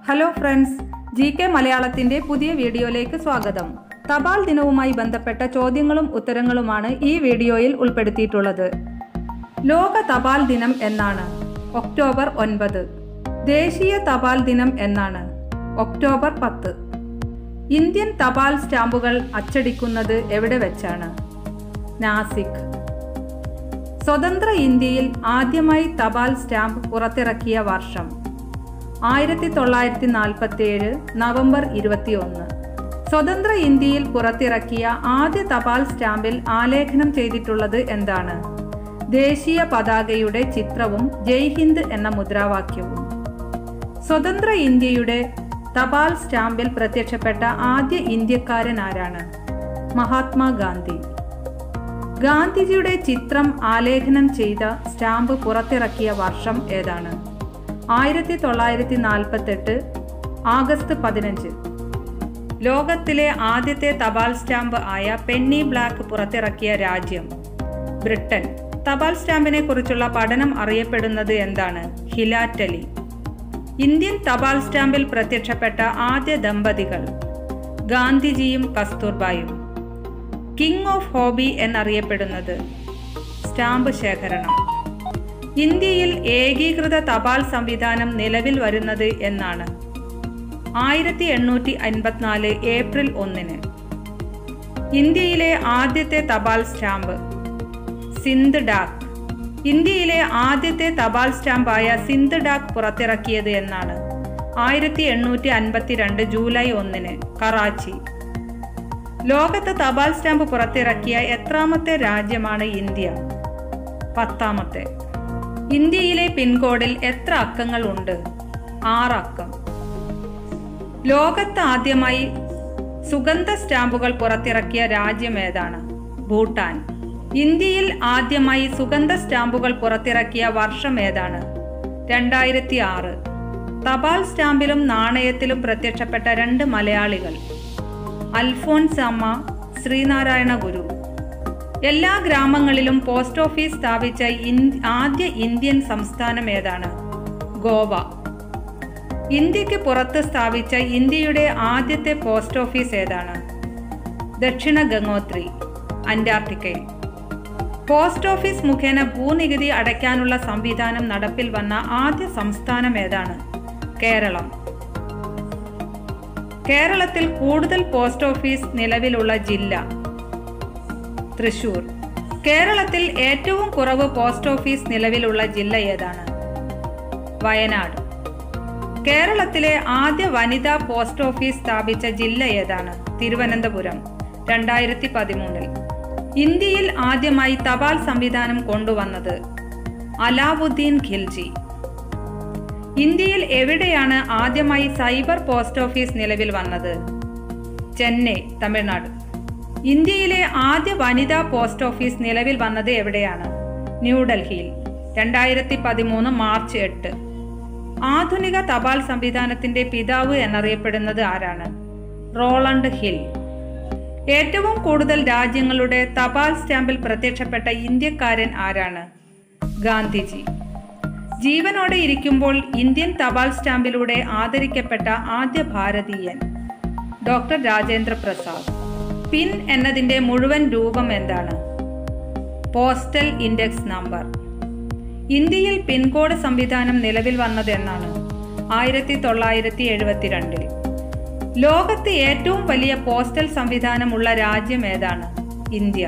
hello friends G K മലയാളത്തിന്റെ പുതിയ വീഡിയോയിലേക്ക് സ്വാഗതം തപാൽ ദിനവുമായി ബന്ധപ്പെട്ട ചോദ്യങ്ങളും ഉത്തരങ്ങളുമാണ് ഈ വീഡിയോയിൽ ഉൾപ്പെടുത്തിയിട്ടുള്ളത് ലോക തപാൽ ദിനം എന്നാണ് ഒക്ടോബർ ഒൻപത് ദേശീയ തപാൽ ദിനം എന്നാണ് ഒക്ടോബർ പത്ത് ഇന്ത്യൻ തപാൽ സ്റ്റാമ്പുകൾ അച്ചടിക്കുന്നത് എവിടെ വെച്ചാണ് നാസിക് സ്വതന്ത്ര ഇന്ത്യയിൽ ആദ്യമായി തപാൽ സ്റ്റാമ്പ് പുറത്തിറക്കിയ വർഷം ആയിരത്തി തൊള്ളായിരത്തി നാൽപ്പത്തി ഏഴ് നവംബർ ഇരുപത്തിയൊന്ന് സ്വതന്ത്ര ഇന്ത്യയിൽ പുറത്തിറക്കിയ ആദ്യ തപാൽ സ്റ്റാമ്പിൽ ആലേഖനം ചെയ്തിട്ടുള്ളത് എന്താണ് ദേശീയ പതാകയുടെ ചിത്രവും ജയ് ഹിന്ദ് എന്ന മുദ്രാവാക്യവും സ്വതന്ത്ര ഇന്ത്യയുടെ തപാൽ സ്റ്റാമ്പിൽ പ്രത്യക്ഷപ്പെട്ട ആദ്യ ഇന്ത്യക്കാരൻ ആരാണ് മഹാത്മാഗാന്ധി ഗാന്ധിജിയുടെ ചിത്രം ആലേഖനം ചെയ്ത സ്റ്റാമ്പ് പുറത്തിറക്കിയ വർഷം ഏതാണ് ആയിരത്തി തൊള്ളായിരത്തി നാൽപ്പത്തെട്ട് ആഗസ്റ്റ് പതിനഞ്ച് ലോകത്തിലെ ആദ്യത്തെ തപാൽ സ്റ്റാമ്പ് ആയ പെന്നി ബ്ലാക്ക് പുറത്തിറക്കിയ രാജ്യം ബ്രിട്ടൻ തപാൽ സ്റ്റാമ്പിനെ കുറിച്ചുള്ള പഠനം അറിയപ്പെടുന്നത് എന്താണ് ഹിലാറ്റലി ഇന്ത്യൻ തപാൽ സ്റ്റാമ്പിൽ പ്രത്യക്ഷപ്പെട്ട ആദ്യ ദമ്പതികൾ ഗാന്ധിജിയും കസ്തൂർബായും കിങ് ഓഫ് ഹോബി എന്നറിയപ്പെടുന്നത് സ്റ്റാമ്പ് ശേഖരണം ഇന്ത്യയിൽ ഏകീകൃത തപാൽ സംവിധാനം നിലവിൽ വരുന്നത് എന്നാണ് ആയിരത്തി എണ്ണൂറ്റി അൻപത്തിനാല് ഏപ്രിൽ ഒന്നിന് ഇന്ത്യയിലെ ആദ്യത്തെ തപാൽ സ്റ്റാമ്പ് സിന്ധ് ഡാക്ക് ഇന്ത്യയിലെ ആദ്യത്തെ തപാൽ സ്റ്റാമ്പായ സിന്ധ് ഡാക്ക് പുറത്തിറക്കിയത് എന്നാണ് ആയിരത്തി എണ്ണൂറ്റി അൻപത്തിരണ്ട് ജൂലൈ ഒന്നിന് കറാച്ചി ലോകത്ത് തപാൽ സ്റ്റാമ്പ് പുറത്തിറക്കിയ എത്രാമത്തെ രാജ്യമാണ് ഇന്ത്യ പത്താമത്തെ ഇന്ത്യയിലെ പിൻകോഡിൽ എത്ര അക്കങ്ങൾ ഉണ്ട് ആറ് അക്കം ലോകത്ത് ആദ്യമായി സുഗന്ധ സ്റ്റാമ്പുകൾ പുറത്തിറക്കിയ രാജ്യം ഏതാണ് ഭൂട്ടാൻ ഇന്ത്യയിൽ ആദ്യമായി സുഗന്ധ സ്റ്റാമ്പുകൾ പുറത്തിറക്കിയ വർഷം ഏതാണ് രണ്ടായിരത്തി ആറ് തപാൽ സ്റ്റാമ്പിലും നാണയത്തിലും പ്രത്യക്ഷപ്പെട്ട രണ്ട് മലയാളികൾ അൽഫോൻസ് അമ്മ ശ്രീനാരായണ ഗുരു എല്ലാ ഗ്രാമങ്ങളിലും പോസ്റ്റ് ഓഫീസ് സ്ഥാപിച്ച ആദ്യ ഇന്ത്യൻ സംസ്ഥാനം ഏതാണ് ഗോവ ഇന്ത്യക്ക് പുറത്ത് സ്ഥാപിച്ച ഇന്ത്യയുടെ ആദ്യത്തെ പോസ്റ്റ് ഓഫീസ് ഏതാണ് ദക്ഷിണ ഗംഗോത്രി അന്റാർട്ടിക്കയിൽ പോസ്റ്റ് ഓഫീസ് മുഖേന ഭൂനികുതി അടയ്ക്കാനുള്ള സംവിധാനം നടപ്പിൽ വന്ന ആദ്യ സംസ്ഥാനം ഏതാണ് കേരളം കേരളത്തിൽ കൂടുതൽ പോസ്റ്റ് ഓഫീസ് നിലവിലുള്ള ജില്ല തൃശൂർ കേരളത്തിൽ ഏറ്റവും കുറവ് പോസ്റ്റ് ഓഫീസ് നിലവിലുള്ള ജില്ല ഏതാണ് വയനാട് കേരളത്തിലെ ആദ്യ വനിതാ പോസ്റ്റ് ഓഫീസ് സ്ഥാപിച്ച ജില്ല ഏതാണ് തിരുവനന്തപുരം രണ്ടായിരത്തി പതിമൂന്നിൽ ഇന്ത്യയിൽ ആദ്യമായി തപാൽ സംവിധാനം കൊണ്ടുവന്നത് അലാവുദ്ദീൻ ഖിൽജി ഇന്ത്യയിൽ എവിടെയാണ് ആദ്യമായി സൈബർ പോസ്റ്റ് ഓഫീസ് നിലവിൽ വന്നത് ചെന്നൈ തമിഴ്നാട് ഇന്ത്യയിലെ ആദ്യ വനിതാ പോസ്റ്റ് ഓഫീസ് നിലവിൽ വന്നത് എവിടെയാണ് ന്യൂഡൽഹിയിൽ രണ്ടായിരത്തി പതിമൂന്ന് മാർച്ച് എട്ട് ആധുനിക തപാൽ സംവിധാനത്തിന്റെ പിതാവ് എന്നറിയപ്പെടുന്നത് ആരാണ് റോളണ്ട് ഹിൽ ഏറ്റവും കൂടുതൽ രാജ്യങ്ങളുടെ തപാൽ സ്റ്റാമ്പിൽ പ്രത്യക്ഷപ്പെട്ട ഇന്ത്യക്കാരൻ ആരാണ് ഗാന്ധിജി ജീവനോടെ ഇരിക്കുമ്പോൾ ഇന്ത്യൻ തപാൽ സ്റ്റാമ്പിലൂടെ ആദരിക്കപ്പെട്ട ആദ്യ ഭാരതീയൻ ഡോക്ടർ രാജേന്ദ്ര പ്രസാദ് പിൻ എന്നതിൻ്റെ മുഴുവൻ രൂപം എന്താണ് പോസ്റ്റൽ ഇൻഡെക്സ് നമ്പർ ഇന്ത്യയിൽ പിൻകോഡ് സംവിധാനം നിലവിൽ വന്നത് എന്നാണ് ആയിരത്തി തൊള്ളായിരത്തി എഴുപത്തിരണ്ടിൽ ലോകത്ത് ഏറ്റവും വലിയ പോസ്റ്റൽ സംവിധാനമുള്ള രാജ്യം ഏതാണ് ഇന്ത്യ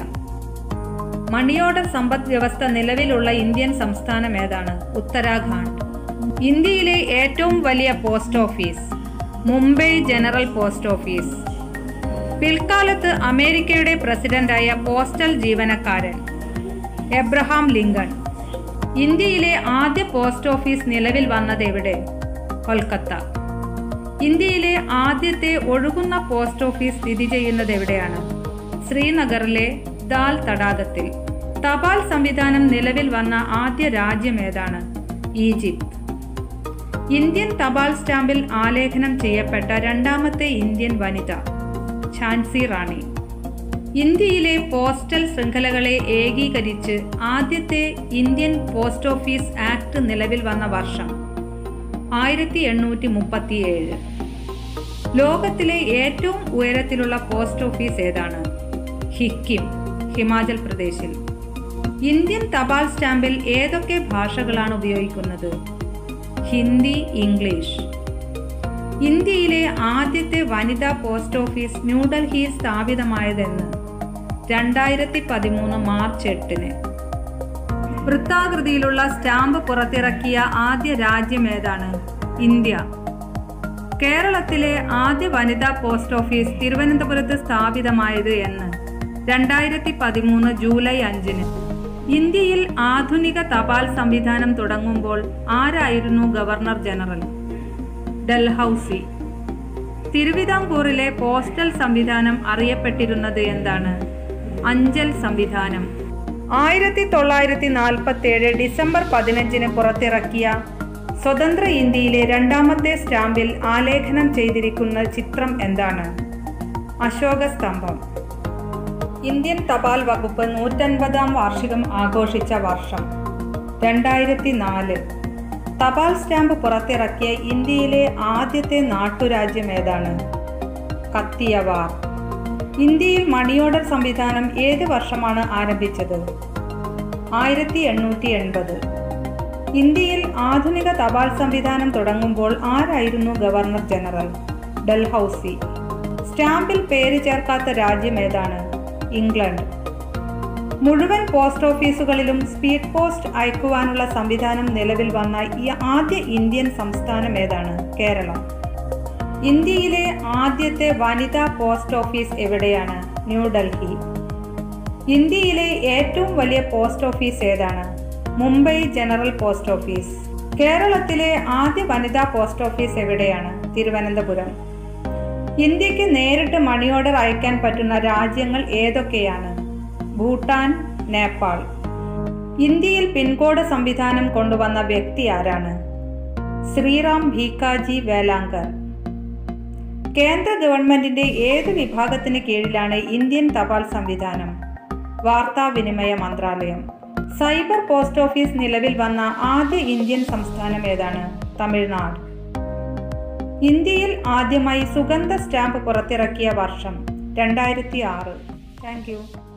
മണി ഓർഡർ സമ്പദ് വ്യവസ്ഥ നിലവിലുള്ള ഇന്ത്യൻ സംസ്ഥാനം ഏതാണ് ഉത്തരാഖണ്ഡ് ഇന്ത്യയിലെ ഏറ്റവും വലിയ post office Mumbai general post office പിൽക്കാലത്ത് അമേരിക്കയുടെ പ്രസിഡന്റായ പോസ്റ്റൽ ജീവനക്കാരൻ എബ്രഹാം ലിങ്കൺ ഇന്ത്യയിലെ ആദ്യ പോസ്റ്റ് ഓഫീസ് നിലവിൽ വന്നത് എവിടെ കൊൽക്കത്ത ഇന്ത്യയിലെ ആദ്യത്തെ ഒഴുകുന്ന പോസ്റ്റ് ഓഫീസ് സ്ഥിതി ചെയ്യുന്നത് എവിടെയാണ് ശ്രീനഗറിലെ ദാൽ തടാകത്തിൽ തപാൽ സംവിധാനം നിലവിൽ വന്ന ആദ്യ രാജ്യം ഏതാണ് ഈജിപ്ത് ഇന്ത്യൻ തപാൽ സ്റ്റാമ്പിൽ ആലേഖനം ചെയ്യപ്പെട്ട രണ്ടാമത്തെ ഇന്ത്യൻ വനിത ഝാൻസി റാണി ഇന്ത്യയിലെ പോസ്റ്റൽ ശൃംഖലകളെ ഏകീകരിച്ച് ആദ്യത്തെ ഇന്ത്യൻ പോസ്റ്റ് ഓഫീസ് ആക്ട് നിലവിൽ വന്ന വർഷം ആയിരത്തി എണ്ണൂറ്റി മുപ്പത്തിയേഴ് ലോകത്തിലെ ഏറ്റവും ഉയരത്തിലുള്ള പോസ്റ്റ് ഓഫീസ് ഏതാണ് ഹിക്കിം ഹിമാചൽ പ്രദേശിൽ ഇന്ത്യൻ തപാൽ സ്റ്റാമ്പിൽ ഏതൊക്കെ ഭാഷകളാണ് ഉപയോഗിക്കുന്നത് ഹിന്ദി ഇംഗ്ലീഷ് ഇന്ത്യയിലെ ആദ്യത്തെ വനിതാ പോസ്റ്റ് ഓഫീസ് ന്യൂഡൽഹിയിൽ സ്ഥാപിതമായതെന്ന് രണ്ടായിരത്തി പതിമൂന്ന് മാർച്ച് എട്ടിന് വൃത്താകൃതിയിലുള്ള സ്റ്റാമ്പ് പുറത്തിറക്കിയ ആദ്യ രാജ്യം ഏതാണ് ഇന്ത്യ കേരളത്തിലെ ആദ്യ വനിതാ പോസ്റ്റ് ഓഫീസ് തിരുവനന്തപുരത്ത് സ്ഥാപിതമായത് എന്ന് രണ്ടായിരത്തി പതിമൂന്ന് ജൂലൈ അഞ്ചിന് ഇന്ത്യയിൽ ആധുനിക തപാൽ സംവിധാനം തുടങ്ങുമ്പോൾ ആരായിരുന്നു ഗവർണർ ജനറൽ ഡൽഹൌസി തിരുവിതാംകൂറിലെ പോസ്റ്റൽ സംവിധാനം അറിയപ്പെട്ടിരുന്നത് എന്താണ് അഞ്ചൽ സംവിധാനം ആയിരത്തി തൊള്ളായിരത്തി നാൽപ്പത്തി ഏഴ് ഡിസംബർ പതിനഞ്ചിന് പുറത്തിറക്കിയ സ്വതന്ത്ര ഇന്ത്യയിലെ രണ്ടാമത്തെ സ്റ്റാമ്പിൽ ആലേഖനം ചെയ്തിരിക്കുന്ന ചിത്രം എന്താണ് അശോക സ്തംഭം ഇന്ത്യൻ തപാൽ വകുപ്പ് നൂറ്റൻപതാം വാർഷികം ആഘോഷിച്ച വർഷം രണ്ടായിരത്തി നാല് തപാൽ സ്റ്റാമ്പ് പുറത്തിറക്കിയ ഇന്ത്യയിലെ ആദ്യത്തെ നാട്ടുരാജ്യം ഏതാണ് കത്തിയവാർ ഇന്ത്യയിൽ മണി ഓർഡർ സംവിധാനം ഏത് വർഷമാണ് ആരംഭിച്ചത് ആയിരത്തി എണ്ണൂറ്റി എൺപത് ഇന്ത്യയിൽ ആധുനിക തപാൽ സംവിധാനം തുടങ്ങുമ്പോൾ ആരായിരുന്നു ഗവർണർ ജനറൽ ഡൽഹൌസി സ്റ്റാമ്പിൽ പേര് ചേർക്കാത്ത രാജ്യം ഏതാണ് ഇംഗ്ലണ്ട് മുഴുവൻ പോസ്റ്റ് ഓഫീസുകളിലും സ്പീഡ് പോസ്റ്റ് അയക്കുവാനുള്ള സംവിധാനം നിലവിൽ വന്ന ഈ ആദ്യ ഇന്ത്യൻ സംസ്ഥാനം ഏതാണ് കേരളം ഇന്ത്യയിലെ ആദ്യത്തെ വനിതാ പോസ്റ്റ് ഓഫീസ് എവിടെയാണ് ന്യൂഡൽഹി ഇന്ത്യയിലെ ഏറ്റവും വലിയ പോസ്റ്റ് ഓഫീസ് ഏതാണ് മുംബൈ ജനറൽ പോസ്റ്റ് ഓഫീസ് കേരളത്തിലെ ആദ്യ വനിതാ പോസ്റ്റ് ഓഫീസ് എവിടെയാണ് തിരുവനന്തപുരം ഇന്ത്യക്ക് നേരിട്ട് മണി ഓർഡർ അയക്കാൻ പറ്റുന്ന രാജ്യങ്ങൾ ഏതൊക്കെയാണ് ഭൂട്ടാൻ നേപ്പാൾ ഇന്ത്യയിൽ പിൻകോഡ് സംവിധാനം കൊണ്ടുവന്ന വ്യക്തി ആരാണ് ശ്രീറാം ഭീക്കാജി വേലാങ്കർ കേന്ദ്ര ഗവൺമെന്റിന്റെ ഏത് വിഭാഗത്തിന് കീഴിലാണ് ഇന്ത്യൻ തപാൽ സംവിധാനം വാർത്താവിനിമയ മന്ത്രാലയം സൈബർ പോസ്റ്റ് ഓഫീസ് നിലവിൽ വന്ന ആദ്യ ഇന്ത്യൻ സംസ്ഥാനം ഏതാണ് തമിഴ്നാട് ഇന്ത്യയിൽ ആദ്യമായി സുഗന്ധ സ്റ്റാമ്പ് പുറത്തിറക്കിയ വർഷം രണ്ടായിരത്തി ആറ് താങ്ക് യു